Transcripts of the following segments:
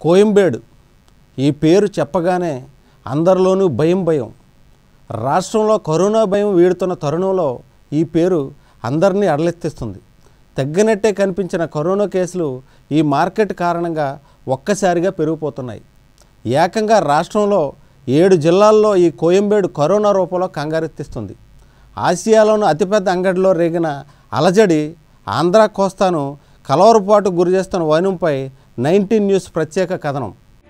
కోయంబేడు ఈ పేరు చెప్పగానే అందరిలోనూ భయం భయం రాష్ట్రంలో కరోనా భయం వీడుతున్న తరుణంలో ఈ పేరు అందరినీ అడలెత్తిస్తుంది తగ్గినట్టే కనిపించిన కరోనా కేసులు ఈ మార్కెట్ కారణంగా ఒక్కసారిగా పెరిగిపోతున్నాయి ఏకంగా రాష్ట్రంలో ఏడు జిల్లాల్లో ఈ కోయంబేడు కరోనా రూపంలో కంగారెత్తిస్తుంది ఆసియాలోని అతిపెద్ద అంగడిలో రేగిన అలజడి ఆంధ్ర కోస్తాను కలవరపాటు గురి చేస్తున్న వైనంపై నైన్టీన్ న్యూస్ ప్రత్యేక కథనం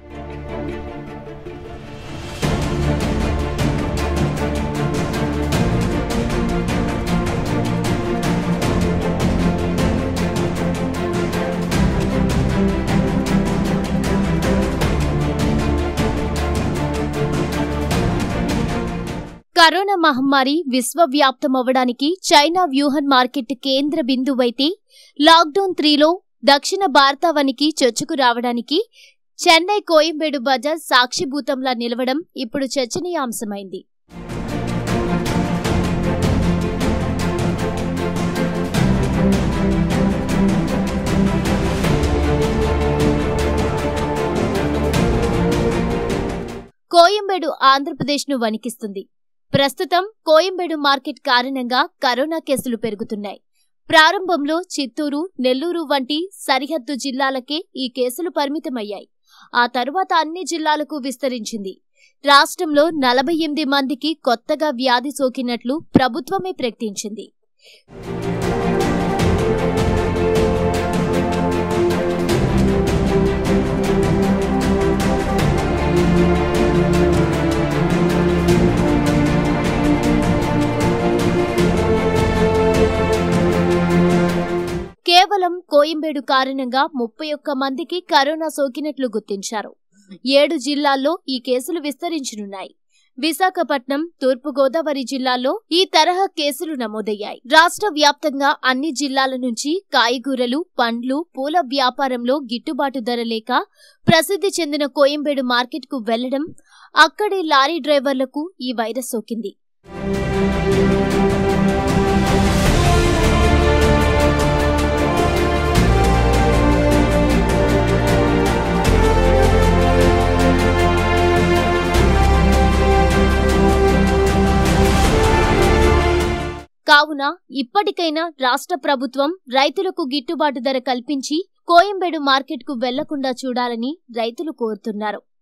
కరోనా మహమ్మారి విశ్వవ్యాప్తమవ్వడానికి చైనా వ్యూహన్ మార్కెట్ కేంద్ర బిందువైతే లాక్డౌన్ త్రీలో దక్షిణ భారతావనికి చొచ్చుకు రావడానికి చెన్నై కోయంబేడు బజార్ సాక్షిభూతంలా నిలవడం ఇప్పుడు చర్చనీయాంశమైంది కోయంబేడు ఆంధ్రప్రదేశ్ను వణికిస్తుంది ప్రస్తుతం కోయంబేడు మార్కెట్ కారణంగా కరోనా కేసులు పెరుగుతున్నాయి ప్రారంభంలో చిత్తూరు నెల్లూరు వంటి సరిహద్దు జిల్లాలకే ఈ కేసులు పరిమితమయ్యాయి ఆ తరువాత అన్ని జిల్లాలకు విస్తరించింది రాష్ట్రంలో నలభై ఎనిమిది మందికి కొత్తగా వ్యాధి సోకినట్లు ప్రభుత్వమే ప్రకటించింది కేవలం కోయంబేడు కారణంగా ముప్పై ఒక్క మందికి కరోనా సోకినట్లు గుర్తించారు ఏడు జిల్లాల్లో ఈ కేసులు విస్తరించనున్నాయి విశాఖపట్నం తూర్పుగోదావరి జిల్లాల్లో ఈ తరహా కేసులు నమోదయ్యాయి రాష్ట్ర వ్యాప్తంగా అన్ని జిల్లాల నుంచి కాయగూరలు పండ్లు పూల వ్యాపారంలో గిట్టుబాటు ధర లేక ప్రసిద్ధి చెందిన కోయంబేడు మార్కెట్కు వెళ్లడం అక్కడి లారీ డ్రైవర్లకు ఈ వైరస్ సోకింది కావున ఇప్పటికైనా రాష్ట్ర ప్రభుత్వం రైతులకు గిట్టుబాటు ధర కల్పించి కోయంబేడు మార్కెట్కు వెళ్లకుండా చూడాలని రైతులు కోరుతున్నారు